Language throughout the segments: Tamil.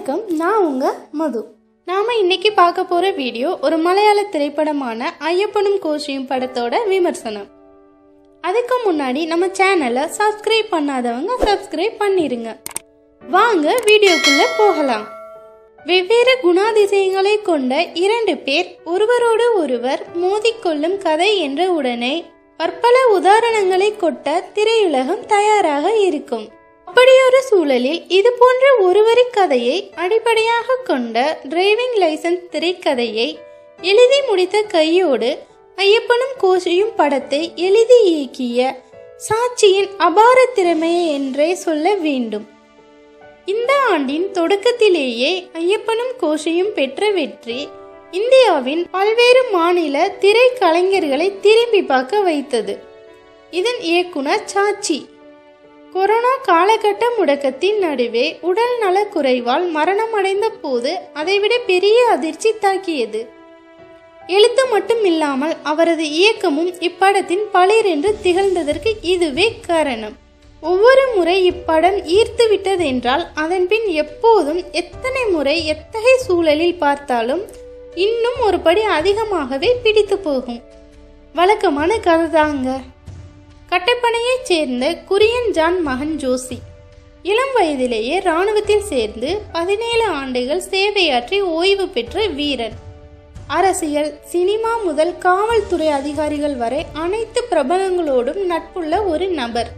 வணக்கம் நான் உங்க மது நாம இன்னைக்கு பார்க்க போற வீடியோ ஒரு மலையாள திரைப்படமான ஐயப்பனும் கோஷியும் படத்தோட விமர்சனம் அதுக்கு முன்னாடி நம்ம சேனலை சப்ஸ்கிரைப் பண்ணாதவங்க சப்ஸ்கிரைப் பண்ணிருங்க வாங்க வீடியோக்குள்ள போகலாம் வெவ்வேறு குணாதிசயங்களை கொண்ட இரண்டு பேர் ஒருவரோடு ஒருவர் மோதிக்கொள்ளும் கதை என்ற உடனே பற்பல உதாரணங்களை கொட்ட திரையுலகம் தயாராக இருக்கும் அப்படியொரு சூழலில் இது போன்ற ஒருவரி கதையை அடிப்படையாக கொண்ட டிரைவிங் லைசன்ஸ் திரைக்கதையை எழுதி முடித்த கையோடு ஐயப்பனும் கோஷியும் படத்தை எழுதி இயக்கிய சாட்சியின் அபார திறமையை என்றே சொல்ல வேண்டும் இந்த ஆண்டின் தொடக்கத்திலேயே ஐயப்பனும் கோஷியும் பெற்ற வெற்றி இந்தியாவின் பல்வேறு மாநில திரைக்கலைஞர்களை திரும்பி பார்க்க வைத்தது இதன் இயக்குனர் சாச்சி கொரோனா காலகட்ட முடக்கத்தின் நடுவே உடல் நலக் குறைவால் மரணமடைந்த போது அதைவிட பெரிய அதிர்ச்சி தாக்கியது எழுத்து மட்டும் இல்லாமல் அவரது இயக்கமும் இப்படத்தின் பளிரென்று திகழ்ந்ததற்கு இதுவே காரணம் ஒவ்வொரு முறை இப்படம் ஈர்த்து விட்டதென்றால் அதன் பின் எப்போதும் எத்தனை முறை எத்தகைய சூழலில் பார்த்தாலும் இன்னும் ஒரு படி அதிகமாகவே பிடித்து போகும் வழக்கமான கதை தாங்க கட்டப்பனையைச் சேர்ந்த குரியன் ஜான் மகன் ஜோசி இளம் வயதிலேயே இராணுவத்தில் சேர்ந்து பதினேழு ஆண்டுகள் சேவையாற்றி ஓய்வு பெற்ற வீரன் அரசியல் சினிமா முதல் காவல்துறை அதிகாரிகள் வரை அனைத்து பிரபலங்களோடும் நட்புள்ள ஒரு நபர்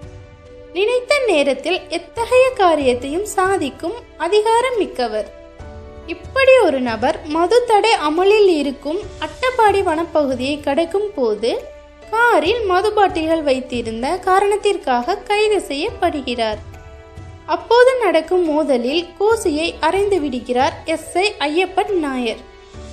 நினைத்த நேரத்தில் எத்தகைய காரியத்தையும் சாதிக்கும் அதிகாரம் மிக்கவர் இப்படி ஒரு நபர் மது தடை அமலில் இருக்கும் அட்டப்பாடி வனப்பகுதியை கடக்கும் போது காரில் மது பாட்டில்கள் வைத்திருந்த காரணத்திற்காக கைது செய்யப்படுகிறார் அப்போது நடக்கும் மோதலில் கோசியை அறைந்து விடுகிறார் எஸ் ஐ ஐயப்பன் நாயர்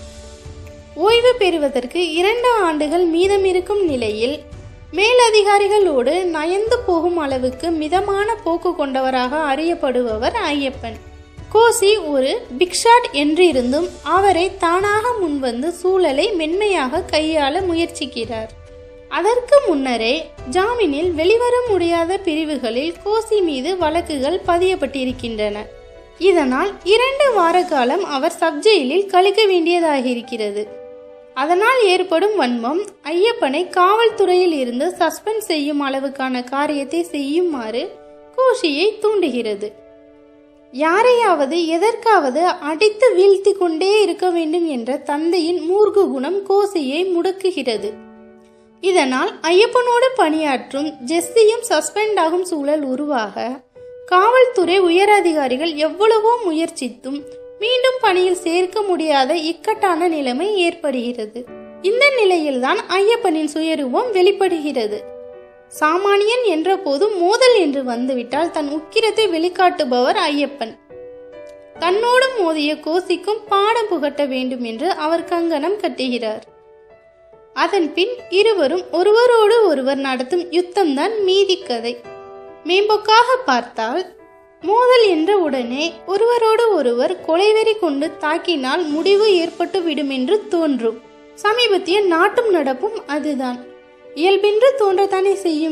ஓய்வு பெறுவதற்கு இரண்டு ஆண்டுகள் மீதமிருக்கும் நிலையில் மேலதிகாரிகளோடு நயந்து போகும் அளவுக்கு மிதமான போக்கு கொண்டவராக அறியப்படுபவர் ஐயப்பன் கோசி ஒரு பிக்ஷாட் என்றிருந்தும் அவரை தானாக முன்வந்து சூழலை மென்மையாக கையாள முயற்சிக்கிறார் அதற்கு முன்னரே ஜாமீனில் வெளிவர முடியாத பிரிவுகளில் கோசி மீது வழக்குகள் பதியப்பட்டிருக்கின்றன இதனால் இரண்டு வார காலம் அவர் சப்ஜெயிலில் கழிக்க வேண்டியதாகிருக்கிறது அதனால் ஏற்படும் வன்மம் ஐயப்பனை காவல்துறையில் இருந்து சஸ்பெண்ட் செய்யும் அளவுக்கான காரியத்தை செய்யுமாறு கோஷியை தூண்டுகிறது யாரையாவது எதற்காவது அடித்து வீழ்த்தி கொண்டே இருக்க வேண்டும் என்ற தந்தையின் மூர்கு குணம் கோசியை முடக்குகிறது இதனால் ஐயப்பனோடு பணியாற்றும் ஜெஸ்ஸியும் சஸ்பெண்ட் ஆகும் சூழல் உருவாக காவல்துறை உயரதிகாரிகள் எவ்வளவோ முயற்சித்தும் மீண்டும் பணியில் சேர்க்க முடியாத இக்கட்டான நிலைமை ஏற்படுகிறது இந்த நிலையில்தான் ஐயப்பனின் சுயரூபம் வெளிப்படுகிறது சாமானியன் என்ற போது மோதல் என்று வந்துவிட்டால் தன் உக்கிரத்தை வெளிக்காட்டுபவர் ஐயப்பன் தன்னோடு மோதிய கோசிக்கும் பாடம் புகட்ட வேண்டும் என்று அவர் கங்கணம் கட்டுகிறார் அதன் பின் இருவரும் ஒருவரோடு ஒருவர் நடத்தும் யுத்தம்தான் மீதி கதை மேம்போக்காக பார்த்தால் மோதல் என்ற உடனே ஒருவரோடு ஒருவர் கொலைவெறி கொண்டு தாக்கினால் முடிவு ஏற்பட்டு விடும் என்று தோன்றும் சமீபத்திய நாட்டும் நடப்பும் அதுதான் இயல்பென்று தோன்றத்தானே செய்யும்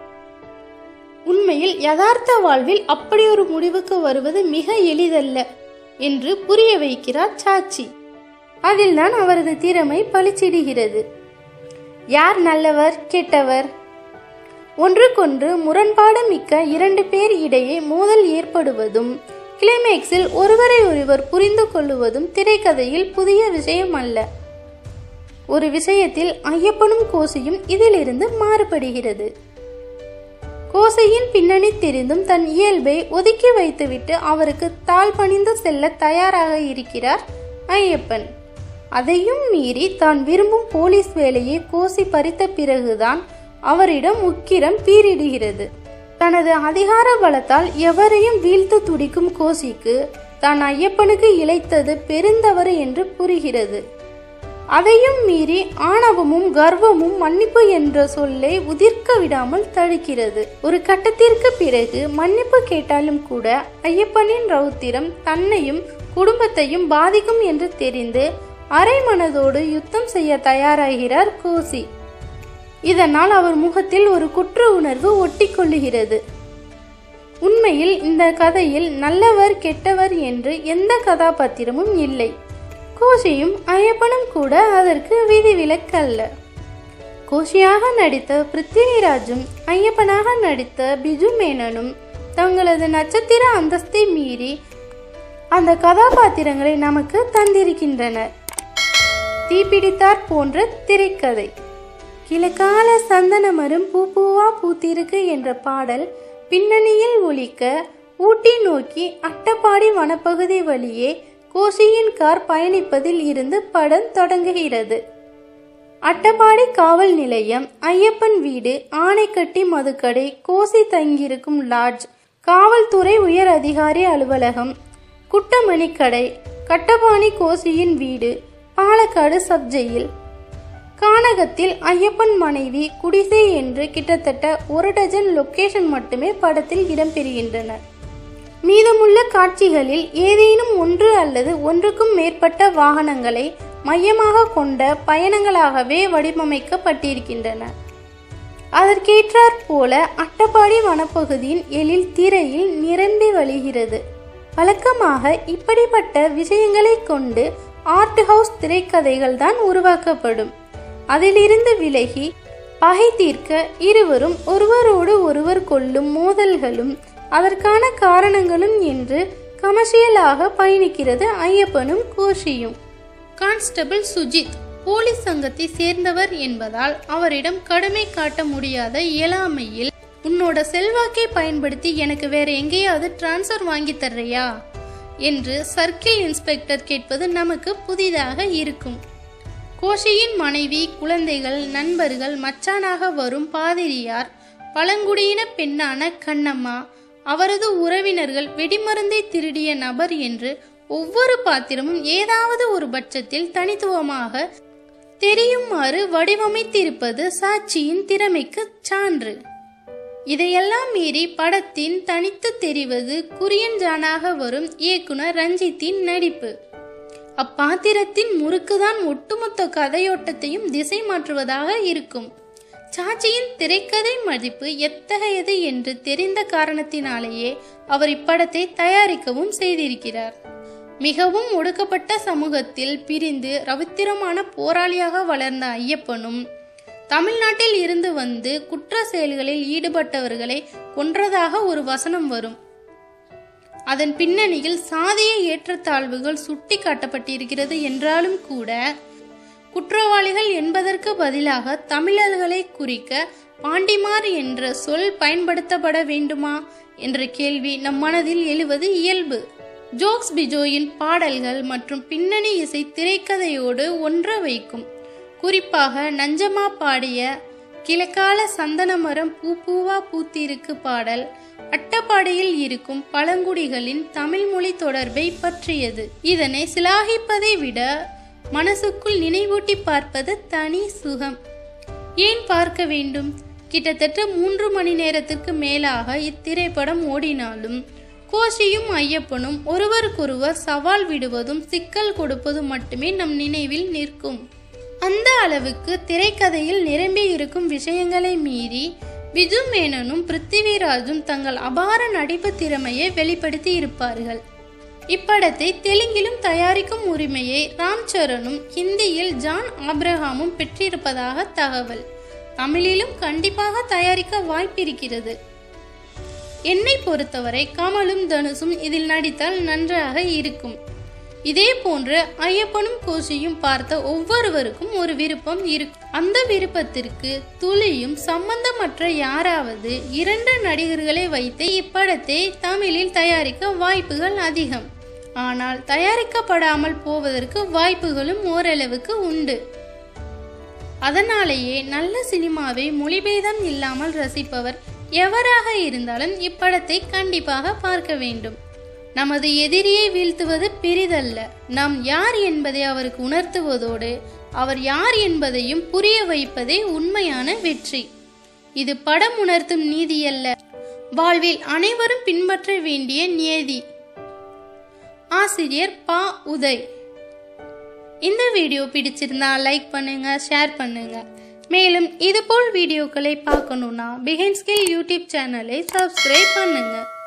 உண்மையில் யதார்த்த வாழ்வில் அப்படி ஒரு முடிவுக்கு வருவது மிக எளிதல்ல என்று புரிய வைக்கிறார் சாச்சி அதில்தான் அவரது திறமை பளிச்சிடுகிறது யார் நல்லவர் கெட்டவர் ஒன்றுக்கொன்று முரண்பாடு மிக்க இரண்டு பேர் இடையே மோதல் ஏற்படுவதும் கிளைமேக்ஸில் ஒருவரை ஒருவர் புரிந்து கொள்ளுவதும் திரைக்கதையில் புதிய விஷயம் அல்ல ஒரு விஷயத்தில் ஐயப்பனும் கோசையும் இதிலிருந்து மாறுபடுகிறது கோசையின் பின்னணி தெரிந்தும் தன் இயல்பை ஒதுக்கி வைத்துவிட்டு அவருக்கு தாழ் பணிந்து செல்ல தயாராக இருக்கிறார் ஐயப்பன் அதையும் மீறி தான் விரும்பும் போலீஸ் வேலையை கோசி பறித்த பிறகுதான் அவரிடம் உக்கிரம் பீரிடுகிறது தனது அதிகார பலத்தால் எவரையும் வீழ்த்து துடிக்கும் கோசிக்கு தான் ஐயப்பனுக்கு இழைத்தது பெருந்தவறு என்று புரிகிறது அதையும் மீறி ஆணவமும் கர்வமும் மன்னிப்பு என்ற சொல்லை உதிர்க்க விடாமல் தடுக்கிறது ஒரு கட்டத்திற்கு பிறகு மன்னிப்பு கேட்டாலும் கூட ஐயப்பனின் ரௌத்திரம் தன்னையும் குடும்பத்தையும் பாதிக்கும் என்று தெரிந்து அரை மனதோடு யுத்தம் செய்ய தயாராகிறார் கோசி இதனால் அவர் முகத்தில் ஒரு குற்ற உணர்வு ஒட்டிக்கொள்ளுகிறது உண்மையில் இந்த கதையில் நல்லவர் கெட்டவர் என்று எந்த கதாபாத்திரமும் இல்லை கோஷியும் ஐயப்பனும் கூட அதற்கு விதிவிலக்கல்ல கோஷியாக நடித்த பிருத்திவிராஜும் ஐயப்பனாக நடித்த பிஜு மேனனும் தங்களது நட்சத்திர அந்தஸ்தை மீறி அந்த கதாபாத்திரங்களை நமக்கு தந்திருக்கின்றனர் தீப்பிடித்தார் போன்ற திரைக்கதை கிழக்கால சந்தனமரும் பூ பூவா பூத்திருக்கு என்ற பாடல் பின்னணியில் ஒலிக்க ஊட்டி நோக்கி அட்டப்பாடி வனப்பகுதி வழியே கோஷியின் கார் பயணிப்பதில் இருந்து படம் தொடங்குகிறது அட்டப்பாடி காவல் நிலையம் ஐயப்பன் வீடு ஆனைக்கட்டி மதுக்கடை கோசி தங்கியிருக்கும் லாட்ஜ் காவல்துறை உயர் அதிகாரி அலுவலகம் குட்டமணி கடை கட்டபாணி கோசியின் வீடு பாலக்காடு சப்ஜெயில் கானகத்தில் ஐயப்பன் மனைவி குடிசை என்று கிட்டத்தட்ட ஒரு டஜன் லொகேஷன் மட்டுமே படத்தில் இடம்பெறுகின்றன மீதமுள்ள காட்சிகளில் ஏதேனும் ஒன்று அல்லது ஒன்றுக்கும் மேற்பட்ட வாகனங்களை மையமாக கொண்ட பயணங்களாகவே வடிவமைக்கப்பட்டிருக்கின்றன அதற்கேற்றாற் போல அட்டப்பாடி வனப்பகுதியின் எழில் திரையில் நிரம்பி வழிகிறது வழக்கமாக இப்படிப்பட்ட விஷயங்களை கொண்டு ஆர்ட் ஹவுஸ் திரைக்கதைகள் தான் உருவாக்கப்படும் அதிலிருந்து விலகி பகை தீர்க்க இருவரும் ஒருவரோடு ஒருவர் கொள்ளும் மோதல்களும் அதற்கான காரணங்களும் என்று கமர்ஷியலாக பயணிக்கிறது ஐயப்பனும் கோஷியும் கான்ஸ்டபிள் சுஜித் போலீஸ் சங்கத்தை சேர்ந்தவர் என்பதால் அவரிடம் கடமை காட்ட முடியாத இயலாமையில் உன்னோட செல்வாக்கை பயன்படுத்தி எனக்கு வேற எங்கேயாவது டிரான்ஸ்ஃபர் வாங்கி தர்றியா என்று சர்க்கிள் இன்ஸ்பெக்டர் கேட்பது நமக்கு புதிதாக இருக்கும் கோஷியின் மனைவி குழந்தைகள் நண்பர்கள் மச்சானாக வரும் பாதிரியார் பழங்குடியின பெண்ணான கண்ணம்மா அவரது உறவினர்கள் வெடிமருந்தை திருடிய நபர் என்று ஒவ்வொரு பாத்திரமும் ஏதாவது ஒரு பட்சத்தில் தனித்துவமாக தெரியுமாறு வடிவமைத்திருப்பது சாட்சியின் திறமைக்கு சான்று இதையெல்லாம் மீறி படத்தின் தனித்து தெரிவது குரியன் ஜானாக வரும் இயக்குனர் ரஞ்சித்தின் நடிப்பு அப்பாத்திரத்தின் முறுக்குதான் ஒட்டுமொத்த கதையோட்டத்தையும் திசை மாற்றுவதாக இருக்கும் சாட்சியின் திரைக்கதை மதிப்பு எத்தகையது என்று தெரிந்த காரணத்தினாலேயே அவர் இப்படத்தை தயாரிக்கவும் செய்திருக்கிறார் மிகவும் ஒடுக்கப்பட்ட சமூகத்தில் பிரிந்து ரவித்திரமான போராளியாக வளர்ந்த ஐயப்பனும் தமிழ்நாட்டில் இருந்து வந்து குற்ற செயல்களில் ஈடுபட்டவர்களை கொன்றதாக ஒரு வசனம் வரும் அதன் பின்னணியில் சாதிய ஏற்றத்தாழ்வுகள் சுட்டி காட்டப்பட்டிருக்கிறது என்றாலும் கூட குற்றவாளிகள் என்பதற்கு பதிலாக தமிழர்களை குறிக்க பாண்டிமார் என்ற சொல் பயன்படுத்தப்பட வேண்டுமா என்ற கேள்வி நம் மனதில் எழுவது இயல்பு ஜோக்ஸ் பிஜோயின் பாடல்கள் மற்றும் பின்னணி இசை திரைக்கதையோடு ஒன்ற வைக்கும் குறிப்பாக நஞ்சமா பாடிய கிழக்கால சந்தனமரம் பூ பூவா பூத்திருக்கு பாடல் அட்டப்பாடியில் இருக்கும் பழங்குடிகளின் தமிழ் மொழி தொடர்பை பற்றியது இதனை சிலாகிப்பதை விட மனசுக்குள் நினைவூட்டி பார்ப்பது தனி சுகம் ஏன் பார்க்க வேண்டும் கிட்டத்தட்ட மூன்று மணி நேரத்துக்கு மேலாக இத்திரைப்படம் ஓடினாலும் கோஷியும் ஐயப்பனும் ஒருவருக்கொருவர் சவால் விடுவதும் சிக்கல் கொடுப்பதும் மட்டுமே நம் நினைவில் நிற்கும் அந்த அளவுக்கு திரைக்கதையில் நிரம்பி இருக்கும் விஷயங்களை மீறி விஜு மேனனும் பிருத்திவிராஜும் தங்கள் அபார நடிப்பு திறமையை வெளிப்படுத்தி இருப்பார்கள் இப்படத்தை தெலுங்கிலும் தயாரிக்கும் உரிமையை ராம் சரணும் ஹிந்தியில் ஜான் ஆப்ரஹாமும் பெற்றிருப்பதாக தகவல் தமிழிலும் கண்டிப்பாக தயாரிக்க வாய்ப்பிருக்கிறது என்னை பொறுத்தவரை கமலும் தனுஷும் இதில் நடித்தால் நன்றாக இருக்கும் இதே போன்று ஐயப்பனும் கோஷியும் பார்த்த ஒவ்வொருவருக்கும் ஒரு விருப்பம் இருக்கும் அந்த விருப்பத்திற்கு துளியும் சம்பந்தமற்ற யாராவது இரண்டு நடிகர்களை வைத்து இப்படத்தை தமிழில் தயாரிக்க வாய்ப்புகள் அதிகம் ஆனால் தயாரிக்கப்படாமல் போவதற்கு வாய்ப்புகளும் ஓரளவுக்கு உண்டு அதனாலேயே நல்ல சினிமாவை மொழிபேதம் இல்லாமல் ரசிப்பவர் எவராக இருந்தாலும் இப்படத்தை கண்டிப்பாக பார்க்க வேண்டும் நமது எதிரியை வீழ்த்துவது பெரிதல்ல நாம் யார் என்பதை அவருக்கு உணர்த்துவதோடு அவர் யார் என்பதையும் புரிய வைப்பதே உண்மையான வெற்றி இது படம் உணர்த்தும் நீதியல்ல வாழ்வில் அனைவரும் பின்பற்ற வேண்டிய நியதி ஆசிரியர் பா உதய் இந்த வீடியோ பிடிச்சிருந்தா லைக் பண்ணுங்க ஷேர் பண்ணுங்க மேலும் இதுபோல் வீடியோக்களை பார்க்கணுன்னா பிஹைண்ட் ஸ்கில் யூடியூப் சேனலை சப்ஸ்கிரைப் பண்ணுங்க